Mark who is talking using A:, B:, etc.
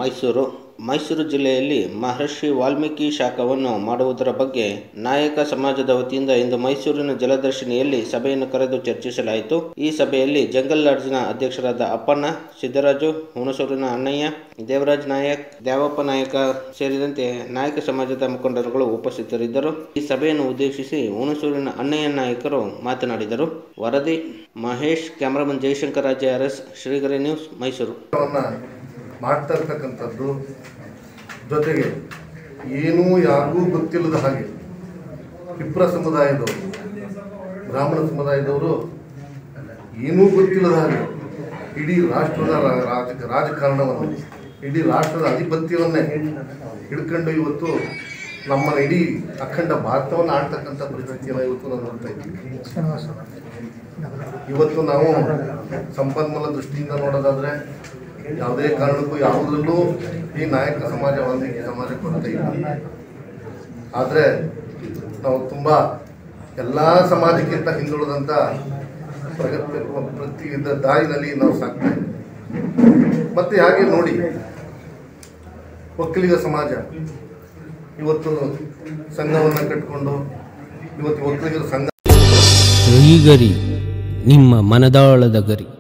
A: ಮೈಸೂರು ಮೈಸೂರು ಜಿಲ್ಲೆಯಲ್ಲಿ ಮಹರ್ಷಿ ವಾಲ್ಮೀಕಿ ಶಾಖವನ್ನು ಮಾಡುವುದರ ಬಗ್ಗೆ ನಾಯಕ ಸಮಾಜದ ವತಿಯಿಂದ ಇಂದು ಮೈಸೂರಿನ ಜಲದರ್ಶಿನಿಯಲ್ಲಿ ಸಭೆಯನ್ನು ಕರೆದು ಚರ್ಚಿಸಲಾಯಿತು ಈ ಸಭೆಯಲ್ಲಿ ಜಂಗಲ್ ಲಾಡ್ಜ್ನ ಅಧ್ಯಕ್ಷರಾದ ಅಪ್ಪಣ್ಣ ಸಿದ್ದರಾಜು ಹುಣಸೂರಿನ ಅಣ್ಣಯ್ಯ ದೇವರಾಜ್ ನಾಯಕ್ ದ್ಯಾವಪ್ಪ ನಾಯಕ ಸೇರಿದಂತೆ ನಾಯಕ ಸಮಾಜದ ಮುಖಂಡರುಗಳು ಉಪಸ್ಥಿತರಿದ್ದರು ಈ ಸಭೆಯನ್ನು ಉದ್ದೇಶಿಸಿ ಹುಣಸೂರಿನ ಅಣ್ಣಯ್ಯ ನಾಯಕರು ಮಾತನಾಡಿದರು ವರದಿ Mahesh cameraman Jayashankar Raja R S ಶ್ರೀಗರಿ ನ್ಯೂಸ್ ಮೈಸೂರು
B: ಅವನ್ನ ಮಾಡ್ತಾ ಇರ್ತಕ್ಕಂಥದ್ದು ಜೊತೆಗೆ ಏನೂ ಯಾರಿಗೂ ಗೊತ್ತಿಲ್ಲದ ಹಾಗೆ ವಿಪ್ರ ಸಮುದಾಯದವರು ಬ್ರಾಹ್ಮಣ ಸಮುದಾಯದವರು ಏನೂ ಗೊತ್ತಿಲ್ಲದ ಹಾಗೆ ಇಡೀ ರಾಷ್ಟ್ರದ ರಾ- ರಾಜ ರಾಜಕಾರಣವನ್ನು ಇಡೀ ರಾಷ್ಟ್ರದ ಅಧಿಪತ್ಯವನ್ನೇ ಹಿಡ್ಕೊಂಡು ಇವತ್ತು ನಮ್ಮ ಇಡೀ ಅಖಂಡ ಭಾರತವನ್ನು ಆಡ್ತಕ್ಕಂಥ ಪರಿಸ್ಥಿತಿಯನ್ನು ಇವತ್ತು ನಾವು ನೋಡ್ತಾ ಇದ್ದೀವಿ ಇವತ್ತು ನಾವು ಸಂಪನ್ಮೂಲ ದೃಷ್ಟಿಯಿಂದ ನೋಡೋದಾದ್ರೆ ಯಾವುದೇ ಕಾರಣಕ್ಕೂ ಯಾವುದರಲ್ಲೂ ಈ ನಾಯಕ ಸಮಾಜ ವಾಲ್ಮೀಕಿ ಸಮಾಜ ಕೊರತೆ ಇಲ್ಲ ಆದರೆ ನಾವು ತುಂಬ ಎಲ್ಲ ಸಮಾಜಕ್ಕಿಂತ ಹಿಂದುಳಿದಂಥ ಪ್ರಗತಿ ಪ್ರತಿ ಇದ್ದ ದಾರಿನಲ್ಲಿ ನಾವು ಸಾಕ್ತಾ ಇದ್ದೀವಿ ಮತ್ತೆ ಹಾಗೆ ನೋಡಿ ಒಕ್ಕಲಿಗ ಸಮಾಜ ಇವತ್ತು ಸಂಘವನ್ನು ಕಟ್ಟಿಕೊಂಡು ಇವತ್ತು ಒಕ್ಕಲಿಗರ ಸಂಘ
C: ಶ್ರೀಗರಿ ನಿಮ್ಮ ಮನದಾಳದ ಗರಿ